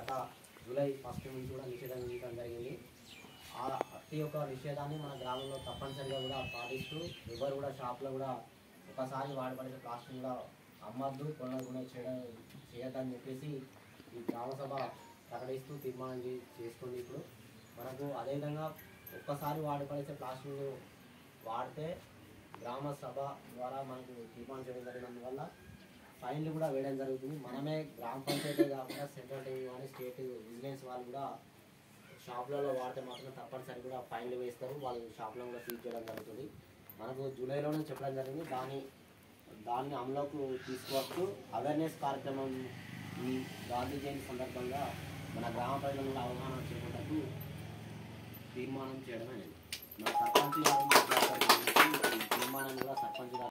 గత July first నుంచి కూడా నిషేధం విధించడం జరిగింది ఆ ప్రతి ఒక్క నిషేధాన్ని మన గ్రామంలో తప్పనిసరిగా కూడా పాటిస్తూ ఎవరు కూడా షాప్లో కూడా ఒకసారి వాడబడిన ప్లాస్టిక్ కూడా అమ్మద్దు కొనలు కూడా చేయడం చేయొద్దని చెప్పేసి ఈ గ్రామ సభ ప్రకటిస్తూ తీర్మానం చే- చేస్తుంది ఇప్పుడు మనకు అదేవిధంగా ఒక్కసారి వాడబడితే ప్లాస్టిక్ వాడితే గ్రామ సభ ద్వారా మనకు తీర్మానం చేయడం జరిగినందువల్ల ఫైన్లు కూడా వేయడం జరుగుతుంది మనమే గ్రామ పంచాయతీ కాకుండా సెంట్రల్ టీవీ కానీ స్టేట్ విజిలెన్స్ వాళ్ళు కూడా షాపులలో వాడితే మాత్రం తప్పనిసరి కూడా ఫైన్లు వేస్తారు వాళ్ళు షాప్లో కూడా సీజ్ చేయడం జరుగుతుంది మనకు జూలైలోనే చెప్పడం జరిగింది దాని దాన్ని అమలుకు తీసుకొస్తూ అవేర్నెస్ కార్యక్రమం ఈ గాంధీ జయంతి సందర్భంగా మన గ్రామ ప్రజలను కూడా అవగాహన చేపట్టకు తీర్మానం చేయడమే మన సర్పంచ్ గారు మాట్లాడతారు ఈ తీర్మానం కూడా సర్పంచ్ గారు